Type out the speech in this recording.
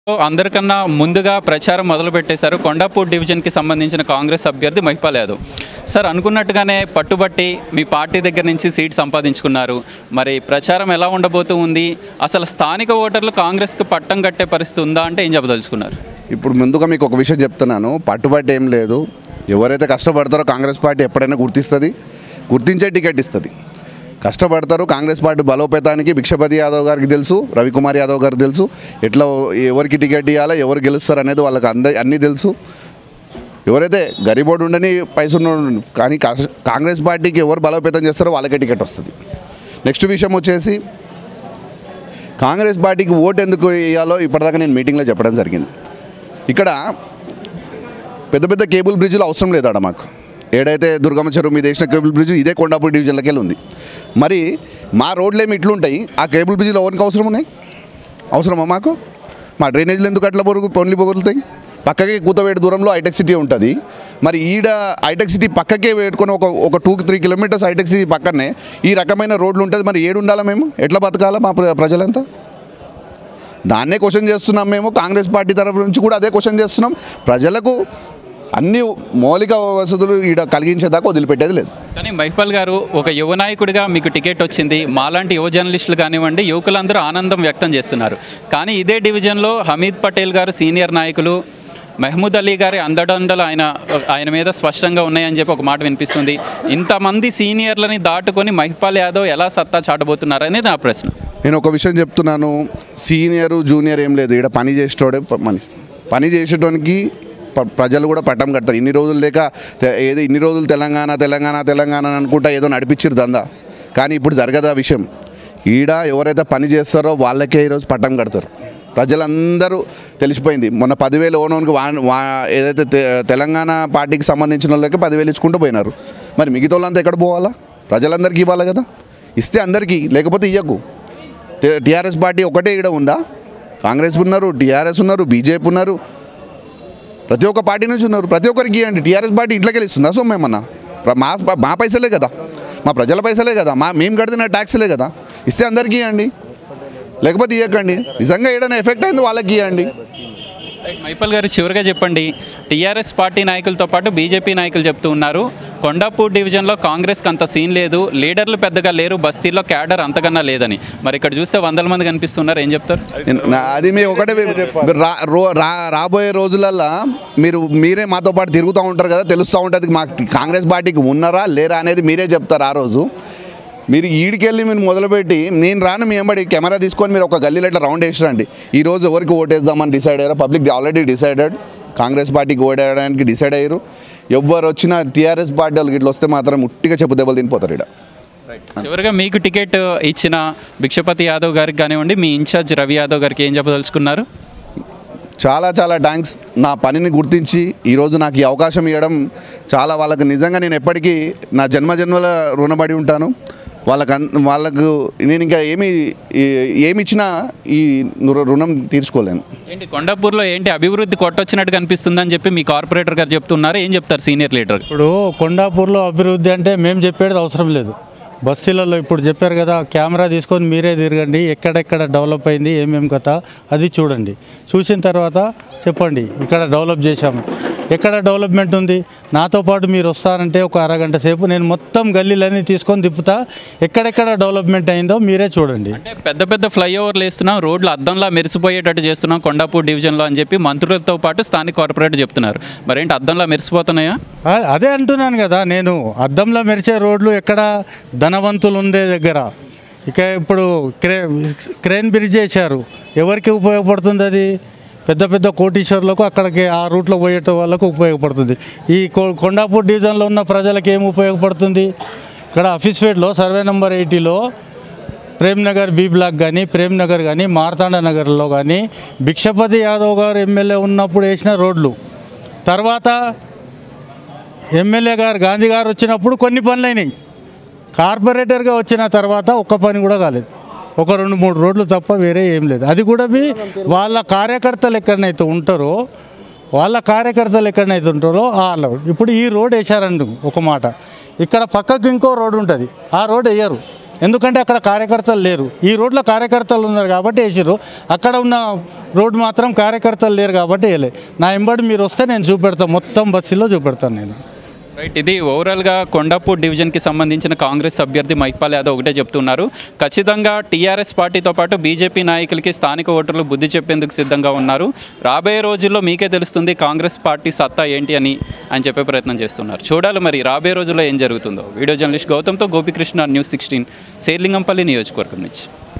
అందరికన్నా ముందుగా ప్రచారం మొదలు పెట్టేశారు కొండాపూర్ డివిజన్కి సంబంధించిన కాంగ్రెస్ అభ్యర్థి మహిపాల్ యాదవ్ సార్ అనుకున్నట్టుగానే పట్టుబట్టి మీ పార్టీ దగ్గర నుంచి సీట్ సంపాదించుకున్నారు మరి ప్రచారం ఎలా ఉండబోతూ ఉంది అసలు స్థానిక ఓటర్లు కాంగ్రెస్కి పట్టం కట్టే పరిస్థితి ఉందా అంటే ఏం చెప్పదలుచుకున్నారు ఇప్పుడు ముందుగా మీకు ఒక విషయం చెప్తున్నాను పట్టుబట్టి ఏం లేదు ఎవరైతే కష్టపడతారో కాంగ్రెస్ పార్టీ ఎప్పుడైనా గుర్తిస్తుంది గుర్తించే టికెట్ ఇస్తుంది కష్టపడతారు కాంగ్రెస్ పార్టీ బలోపేతానికి భిక్షపతి యాదవ్ గారికి తెలుసు రవికుమార్ యాదవ్ గారికి తెలుసు ఎట్లా ఎవరికి టికెట్ ఇవ్వాలో ఎవరు గెలుస్తారు అనేది వాళ్ళకి అంద అన్నీ తెలుసు ఎవరైతే గరీబోడు ఉండని పైసలు కానీ కాస్- కాంగ్రెస్ పార్టీకి ఎవరు బలోపేతం చేస్తారో వాళ్ళకే టికెట్ వస్తుంది నెక్స్ట్ విషయం వచ్చేసి కాంగ్రెస్ పార్టీకి ఓటు ఎందుకు వేయాలో ఇప్పటిదాకా నేను మీటింగ్లో చెప్పడం జరిగింది ఇక్కడ పెద్ద పెద్ద కేబుల్ బ్రిడ్జ్లు అవసరం లేదాడ మాకు ఏడైతే దుర్గమ్మ చెరువు మీద వేసిన కేబుల్ బ్రిడ్జ్ ఇదే కొండాపూర్ డివిజన్లోకి వెళ్ళి ఉంది మరి మా రోడ్లు ఏమి ఇట్లుంటాయి ఆ కేబుల్ బ్రిడ్జ్లు ఎవరికి అవసరం ఉన్నాయి అవసరమా మాకు మా డ్రైనేజీలు ఎందుకు అట్లా పొరుగు పొన్లి పొగులుతాయి పక్కకే కూతవేడు దూరంలో హైటెక్ సిటీ ఉంటుంది మరి ఈడ హైటెక్ సిటీ పక్కకే పెట్టుకొని ఒక ఒక two three kilometres Hitech City పక్కనే ఈ రకమైన రోడ్లు ఉంటుంది మరి ఏడు ఉండాలా మేము ఎట్లా బతకాలా మా ప్ర- ప్రజలంతా దాన్నే క్వశ్చన్ చేస్తున్నాం మేము కాంగ్రెస్ పార్టీ తరఫు నుంచి కూడా అదే క్వశ్చన్ చేస్తున్నాం ప్రజలకు అన్ని మౌలిక వసతులు ఈడ కలిగించేదాకా వదిలిపెట్టేది లేదు కానీ మహిపాల్ గారు ఒక యువ నాయకుడిగా మీకు టికెట్ వచ్చింది మాలాంటి యువ జర్నలిస్టులు కానివ్వండి యువకులందరూ ఆనందం వ్యక్తం చేస్తున్నారు కానీ ఇదే డివిజన్లో హమీద్ పటేల్ గారు సీనియర్ నాయకులు మహమూద్ అలీ గారి అందడండలు ఆయన ఆయన మీద స్పష్టంగా ఉన్నాయని చెప్పి ఒక మాట వినిపిస్తుంది ఇంతమంది సీనియర్లని దాటుకొని మహిపాల్ యాదవ్ ఎలా సత్తా చాటబోతున్నారు అనేది నా ప్రశ్న నేను ఒక విషయం చెప్తున్నాను సీనియరు జూనియర్ ఏం లేదు ఇక్కడ పని చేసేటోడే ప- మనిషి పని చేసేటోనికి ప- ప్రజలు కూడా పట్టం కడతారు ఇన్ని రోజులు లేక తె- ఏదో ఇన్ని రోజులు తెలంగాణ తెలంగాణ తెలంగాణ అని అనుకుంటా ఏదో నడిపించారు దందా కానీ ఇప్పుడు జరగదు ఆ విషయం ఈడ ఎవరైతే పని చేస్తారో వాళ్ళకే ఈరోజు పట్టం కడతారు ప్రజలందరూ తెలిసిపోయింది మొన్న పదివేలు ఓనోనికి వా వా ఏదైతే తె- తెలంగాణ పార్టీకి సంబంధించిన వాళ్ళకి పదివేలు ఇచ్చుకుంటూ పోయినారు మరి మిగతా వాళ్ళంతా ఎక్కడ పోవాలా ప్రజలందరికీ ఇవ్వాలి కదా ఇస్తే అందరికీ లేకపోతే ఇయ్యకు టీఆర్ఎస్ పార్టీ ఒకటే ఇక్కడ ఉందా కాంగ్రెస్ ఉన్నారు టీఆర్ఎస్ ఉన్నారు బీజేపీ ఉన్నారు ప్రతి ఒక్క పార్టీ నుంచి ఉన్నారు ప్రతి ఒక్కరికి ఇవ్వండి టీఆర్ఎస్ పార్టీ ఇంట్లోకి వెళ్ళిస్తుందా సొమ్మేమన్నా ప్ర- మా మా పైసలే కదా మా ప్రజల పైసలే కదా మా మేము కడుతున్న ట్యాక్స్లే కదా ఇస్తే అందరికీ ఇవ్వండి లేకపోతే ఇవ్వకండి నిజంగా ఏదైనా ఎఫెక్ట్ అయింది వాళ్ళకి ఇవ్వండి మైపల్ గారు చివరిగా చెప్పండి టీఆర్ఎస్ పార్టీ నాయకులతో పాటు బీజేపీ నాయకులు చెప్తూ ఉన్నారు కొండాపూర్ డివిజన్లో కాంగ్రెస్కి అంత సీన్ లేదు లీడర్లు పెద్దగా లేరు బస్తీల్లో క్యాడర్ అంతకన్నా లేదని మరి ఇక్కడ చూస్తే వందల మంది కనిపిస్తున్నారు ఏం చెప్తారు నేను- నా- అది మీ ఒకటే మీరు రా రో- రా- రాబోయే రోజులల్లో మీరు మీరే మాతో పాటు తిరుగుతూ ఉంటారు కదా తెలుస్తూ ఉంటుంది మా కాంగ్రెస్ పార్టీకి ఉన్నారా లేరా అనేది మీరే చెప్తారు ఆ రోజు మీరు ఈడికెళ్ళి మీరు మొదలుపెట్టి నేను రాను మీ ఎంబడి కెమెరా తీసుకొని మీరు ఒక గల్లీలో ఇట్లా రౌండ్ వేసిరండి ఈ రోజు ఎవరికి ఓటేద్దామని డిసైడ్ అయ్యారు పబ్లిక్ ఆల్రెడీ డిసైడెడ్ కాంగ్రెస్ పార్టీకి ఓటేయడానికి డిసైడ్ అయ్యారు ఎవరు వచ్చినా టీఆర్ఎస్ పార్టీ వాళ్ళకి ఇట్లా వస్తే మాత్రం ఉట్టిగా చెప్పు దెబ్బలు తినిపోతారు ఇక్కడ చివరిగా మీకు టికెట్ ఇచ్చిన భిక్షపతి యాదవ్ గారికి కానివ్వండి మీ ఇన్ఛార్జ్ రవి యాదవ్ గారికి ఏం చెప్పదలుచుకున్నారు చాలా చాలా థ్యాంక్స్ నా పనిని గుర్తించి ఈరోజు నాకు ఈ అవకాశం ఇవ్వడం చాలా వాళ్ళకు నిజంగా నేను ఎప్పటికీ నా జన్మ జన్మల రుణపడి ఉంటాను వాళ్ళకు అన్- వాళ్ళకు నేను ఇంకా ఏమి ఈ- ఏమి ఇచ్చినా ఈ రు- రుణం తీర్చుకోలేను ఏంటి కొండాపూర్లో ఏంటి అభివృద్ధి కొట్టొచ్చినట్టు కనిపిస్తుందని చెప్పి మీ కార్పొరేటర్ గారు చెప్తున్నారు ఏం చెప్తారు సీనియర్ లీడర్ ఇప్పుడు కొండాపూర్లో అభివృద్ధి అంటే మేము చెప్పేది అవసరం లేదు బస్తీలలో ఇప్పుడు చెప్పారు కదా కెమెరా తీసుకొని మీరే తిరగండి ఎక్కడెక్కడ డెవలప్ అయింది ఏమేం కథ అది చూడండి చూసిన తర్వాత చెప్పండి ఇక్కడ డెవలప్ చేశాము ఎక్కడ డెవలప్మెంట్ ఉంది నాతో పాటు మీరు వస్తారంటే ఒక అరగంట సేపు నేను మొత్తం గల్లీలన్నీ తీసుకొని తిప్పుతా ఎక్కడెక్కడ డెవలప్మెంట్ అయిందో మీరే చూడండి అంటే పెద్ద పెద్ద ఫ్లైఓవర్లు వేస్తున్నాం రోడ్లు అద్దంలా మెరిసిపోయేటట్టు చేస్తున్నాం కొండాపూర్ డివిజన్లో అని చెప్పి మంత్రులతో పాటు స్థానిక కార్పొరేటర్ చెప్తున్నారు మరేంటి అద్దంలా మెరిసిపోతున్నాయా ఆ- అదే అంటున్నాను కదా నేను అద్దంలో మెరిసే రోడ్లు ఎక్కడ ధనవంతులు ఉండే దగ్గర ఇక ఇప్పుడు క్రే క్రేన్ బ్రిడ్జ్ చేశారు ఎవరికి ఉపయోగపడుతుంది అది పెద్ద పెద్ద కోటీశ్వర్లకు అక్కడికి ఆ రూట్లో పోయేట వాళ్ళకు ఉపయోగపడుతుంది ఈ కొ- కొండాపూర్ డివిజన్లో ఉన్న ప్రజలకు ఏం ఉపయోగపడుతుంది ఇక్కడ అఫీస్పేట్లో సర్వే నెంబర్ ఎయిటీలో ప్రేమ్ నగర్ బి బ్లాక్ కానీ ప్రేమ్ నగర్ కానీ మార్తాండ నగర్లో కానీ భిక్షపతి యాదవ్ గారు ఎమ్మెల్యే ఉన్నప్పుడు వేసిన రోడ్లు తర్వాత ఎమ్మెల్యే గారు గాంధీ గారు వచ్చినప్పుడు కొన్ని పనులు అయినాయి కార్పొరేటర్గా వచ్చిన తర్వాత ఒక్క పని కూడా కాలేదు ఒక రెండు మూడు రోడ్లు తప్ప వేరే ఏం లేదు అది కూడా మీ వాళ్ళ కార్యకర్తలు ఎక్కడనైతే ఉంటారో వాళ్ళ కార్యకర్తలు ఎక్కడనైతే ఉంటారో వాళ్ళ ఇప్పుడు ఈ రోడ్ వేశారండి ఒక మాట ఇక్కడ పక్కకు ఇంకో రోడ్ ఉంటుంది ఆ రోడ్ వేయరు ఎందుకంటే అక్కడ కార్యకర్తలు లేరు ఈ రోడ్లో కార్యకర్తలు ఉన్నారు కాబట్టి వేసిర్రు అక్కడ ఉన్న రోడ్ మాత్రం కార్యకర్తలు లేరు కాబట్టి వేయలే నా ఎంబడి మీరు వస్తే నేను చూపెడతాను మొత్తం బస్సులో చూపెడతాను నేను రైట్ ఇది ఓవరాల్గా కొండాపూర్ డివిజన్కి సంబంధించిన కాంగ్రెస్ అభ్యర్థి మైపాల్ యాదవ్ ఒకటే చెప్తున్నారు ఖచ్చితంగా టీఆర్ఎస్ పార్టీతో పాటు బీజేపీ నాయకులకి స్థానిక ఓటర్లు బుద్ధి చెప్పేందుకు సిద్ధంగా ఉన్నారు రాబోయే రోజుల్లో మీకే తెలుస్తుంది కాంగ్రెస్ పార్టీ సత్తా ఏంటి అని అని చెప్పే ప్రయత్నం చేస్తున్నారు చూడాలి మరి రాబోయే రోజుల్లో ఏం జరుగుతుందో వీడియో జర్నలిస్ట్ గౌతమ్తో గోపికృష్ణ న్యూస్ సిక్స్టీన్ శేర్లింగంపల్లి నియోజకవర్గం నుంచి